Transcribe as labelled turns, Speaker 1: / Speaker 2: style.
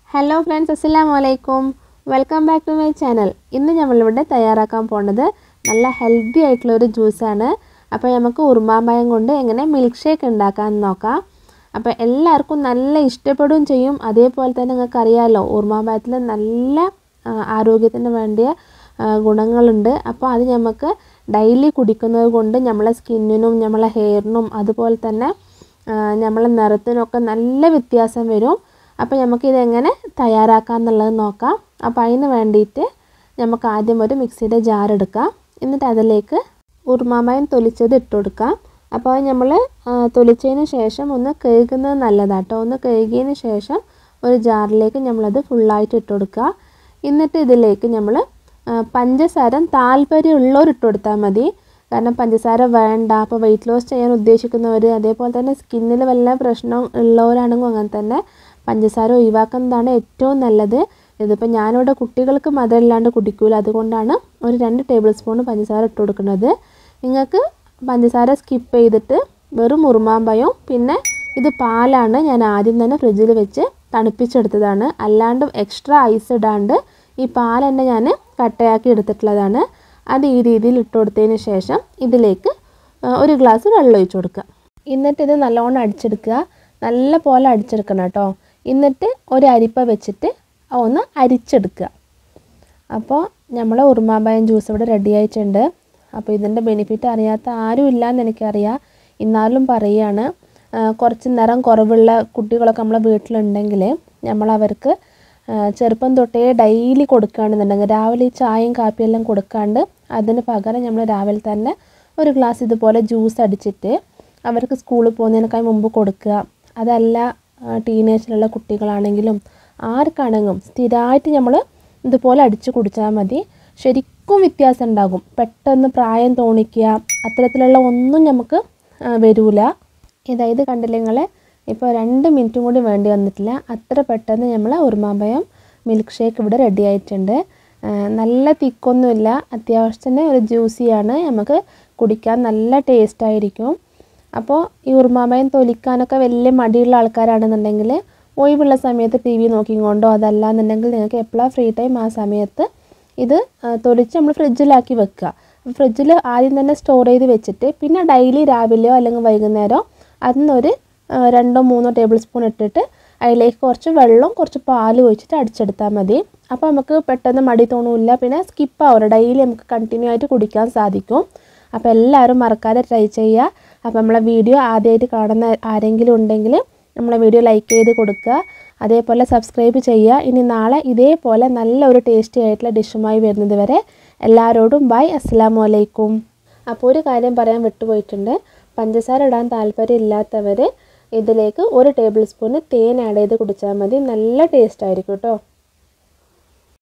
Speaker 1: hello friends അസ്സലാമു അലൈക്കും welcome back to my channel ഇന്ന് നമ്മളിവിടെ തയ്യാറാക്കാൻ പോണത് നല്ല ഹെൽത്തി ആയിട്ടുള്ള ഒരു ജ്യൂസാണ് അപ്പോൾ നമുക്ക് ഉറുമാമ്പഴം കൊണ്ട് എങ്ങനെ മിൽക്ക് ഷേക്ക് ഉണ്ടാക്കാമെന്ന് നോക്കാം അപ്പോൾ എല്ലാവർക്കും നല്ല ഇഷ്ടപ്പെടുകയും ചെയ്യും അതേപോലെ തന്നെ നിങ്ങൾക്ക് അറിയാമല്ലോ ഉറുമാമ്പഴത്തിൽ നല്ല ആ, ആരോഗ്യത്തിന് വേണ്ടിയ ആ, ഗുണങ്ങളുണ്ട് അപ്പോൾ അത് നമുക്ക് ഡെയിലി കുടിക്കുന്നത് കൊണ്ട് നമ്മളെ സ്കിന്നിനും നമ്മളെ ഹെയറിനും അതുപോലെ തന്നെ ആ, നമ്മളെ നിറത്തിനൊക്കെ നല്ല വ്യത്യാസം വരും അപ്പോൾ നമുക്കിതെങ്ങനെ തയ്യാറാക്കാം എന്നുള്ളത് നോക്കാം അപ്പോൾ അതിന് വേണ്ടിയിട്ട് നമുക്ക് ആദ്യം ഒരു മിക്സിയുടെ ജാർ എടുക്കാം എന്നിട്ട് അതിലേക്ക് ഉറുമാമ്പഴം തൊലിച്ചത് ഇട്ട് കൊടുക്കാം അപ്പോൾ അത് നമ്മൾ തൊലിച്ചതിന് ശേഷം ഒന്ന് കഴുകുന്നത് നല്ലതാണ് കേട്ടോ ഒന്ന് കഴുകിയതിന് ശേഷം ഒരു ജാറിലേക്ക് നമ്മളത് ഫുള്ളായിട്ട് ഇട്ട് കൊടുക്കുക എന്നിട്ട് ഇതിലേക്ക് നമ്മൾ പഞ്ചസാര താല്പര്യമുള്ളവർ ഇട്ട് കൊടുത്താൽ മതി കാരണം പഞ്ചസാര വേണ്ട അപ്പോൾ വെയിറ്റ് ലോസ് ചെയ്യാൻ ഉദ്ദേശിക്കുന്നവർ അതേപോലെ തന്നെ സ്കിന്നിൽ വല്ല പ്രശ്നം ഉള്ളവരാണെങ്കിൽ അങ്ങനെ തന്നെ പഞ്ചസാര ഒഴിവാക്കുന്നതാണ് ഏറ്റവും നല്ലത് ഇതിപ്പോൾ ഞാനിവിടെ കുട്ടികൾക്ക് മധുരം ഇല്ലാണ്ട് കുടിക്കൂല അതുകൊണ്ടാണ് ഒരു രണ്ട് ടേബിൾ സ്പൂൺ പഞ്ചസാര ഇട്ട് കൊടുക്കുന്നത് നിങ്ങൾക്ക് പഞ്ചസാര സ്കിപ്പ് ചെയ്തിട്ട് വെറും ഉറുമാമ്പഴവും പിന്നെ ഇത് പാലാണ് ഞാൻ ആദ്യം തന്നെ ഫ്രിഡ്ജിൽ വെച്ച് തണുപ്പിച്ചെടുത്തതാണ് അല്ലാണ്ട് എക്സ്ട്രാ ഐസ് ഇടാണ്ട് ഈ പാൽ തന്നെ ഞാൻ കട്ടയാക്കി എടുത്തിട്ടുള്ളതാണ് അത് ഈ രീതിയിൽ ഇട്ട് കൊടുത്തതിന് ശേഷം ഇതിലേക്ക് ആ, ഒരു ഗ്ലാസ് വെള്ളം ഒഴിച്ച് കൊടുക്കുക എന്നിട്ട് ഇത് നല്ലോണം അടിച്ചെടുക്കുക നല്ല പോലെ അടിച്ചെടുക്കണം കേട്ടോ എന്നിട്ട് ഒരു അരിപ്പ വെച്ചിട്ട് ഒന്ന് അരിച്ചെടുക്കുക അപ്പോൾ നമ്മളെ ഉറുമാമ്പഴം ജ്യൂസ് ഇവിടെ റെഡി ആയിട്ടുണ്ട് അപ്പോൾ ഇതിൻ്റെ ബെനിഫിറ്റ് അറിയാത്ത ആരും ഇല്ലയെന്ന് എനിക്കറിയാം എന്നാലും പറയുകയാണ് ആ, കുറച്ച് നിറം കുറവുള്ള കുട്ടികളൊക്കെ നമ്മളെ വീട്ടിലുണ്ടെങ്കിൽ നമ്മളവർക്ക് ആ, ചെറുപ്പം തൊട്ടേ ഡെയിലി കൊടുക്കുകയാണെന്നുണ്ടെങ്കിൽ രാവിലെ ഈ ചായയും കാപ്പിയെല്ലാം കൊടുക്കാണ്ട് അതിന് പകരം നമ്മൾ രാവിലെ തന്നെ ഒരു ഗ്ലാസ് ഇതുപോലെ ജ്യൂസ് അടിച്ചിട്ട് അവർക്ക് സ്കൂളിൽ പോകുന്നതിനേക്കാൾ മുമ്പ് കൊടുക്കുക അതല്ല ടീനേജിലുള്ള കുട്ടികളാണെങ്കിലും ആർക്കാണെങ്കിലും സ്ഥിരമായിട്ട് നമ്മൾ ഇതുപോലെ അടിച്ച് കുടിച്ചാൽ മതി ശരിക്കും വ്യത്യാസം ഉണ്ടാകും പെട്ടെന്ന് പ്രായം തോന്നിക്കുക അത്തരത്തിലുള്ള ഒന്നും നമുക്ക് ആ, വരൂല ഇതായത് കണ്ടില്ലേ നിങ്ങൾ ഇപ്പോൾ രണ്ട് മിനിറ്റും കൂടി വേണ്ടി വന്നിട്ടില്ല അത്ര പെട്ടെന്ന് നമ്മൾ ഉറുമാമ്പഴം മിൽക്ക് ഷേക്ക് ഇവിടെ റെഡി ആയിട്ടുണ്ട് ആ, നല്ല തിക്കൊന്നുമില്ല അത്യാവശ്യത്തിന് ഒരു ജ്യൂസിയാണ് നമുക്ക് കുടിക്കാൻ നല്ല ടേസ്റ്റ് ആയിരിക്കും അപ്പോൾ ഈ ഉറുമാമ്പഴം തൊലിക്കാനൊക്കെ വലിയ മടിയുള്ള ആൾക്കാരാണെന്നുണ്ടെങ്കിൽ ഒഴിവുള്ള സമയത്ത് ടി വി നോക്കിക്കൊണ്ടോ അതല്ലാന്നുണ്ടെങ്കിൽ നിങ്ങൾക്ക് എപ്പോഴാണ് ഫ്രീ ടൈം ആ സമയത്ത് ഇത് ആ, തൊലിച്ച് നമ്മൾ ഫ്രിഡ്ജിലാക്കി വെക്കുക ഫ്രിഡ്ജിൽ ആദ്യം തന്നെ സ്റ്റോർ ചെയ്ത് വെച്ചിട്ട് പിന്നെ ഡെയിലി രാവിലെയോ അല്ലെങ്കിൽ വൈകുന്നേരമോ അതിനൊരു ആ, രണ്ടോ മൂന്നോ ടേബിൾ സ്പൂൺ ഇട്ടിട്ട് അതിലേക്ക് കുറച്ച് വെള്ളം കുറച്ച് പാൽ ഒഴിച്ചിട്ട് അടിച്ചെടുത്താൽ മതി അപ്പോൾ നമുക്ക് പെട്ടെന്ന് മടി തോന്നില്ല പിന്നെ സ്കിപ്പ് ആവില്ല ഡെയിലി നമുക്ക് കണ്ടിന്യൂ ആയിട്ട് കുടിക്കാൻ സാധിക്കും അപ്പോൾ എല്ലാവരും മറക്കാതെ ട്രൈ ചെയ്യുക അപ്പോൾ നമ്മളെ വീഡിയോ ആദ്യമായിട്ട് കാണുന്ന ആരെങ്കിലും ഉണ്ടെങ്കിൽ നമ്മളെ വീഡിയോ ലൈക്ക് ചെയ്ത് കൊടുക്കുക അതേപോലെ സബ്സ്ക്രൈബ് ചെയ്യുക ഇനി നാളെ ഇതേപോലെ നല്ലൊരു ടേസ്റ്റി ആയിട്ടുള്ള ഡിഷുമായി വരുന്നത് വരെ എല്ലാവരോടും ബൈ അസ്സാം വലൈക്കും അപ്പോൾ ഒരു കാര്യം പറയാൻ വിട്ടുപോയിട്ടുണ്ട് പഞ്ചസാര ഇടാൻ താല്പര്യം ഇല്ലാത്തവർ ഇതിലേക്ക് ഒരു ടേബിൾ സ്പൂണ് തേൻ ആഡ് ചെയ്ത് കുടിച്ചാൽ മതി നല്ല ടേസ്റ്റ് ആയിരിക്കും കേട്ടോ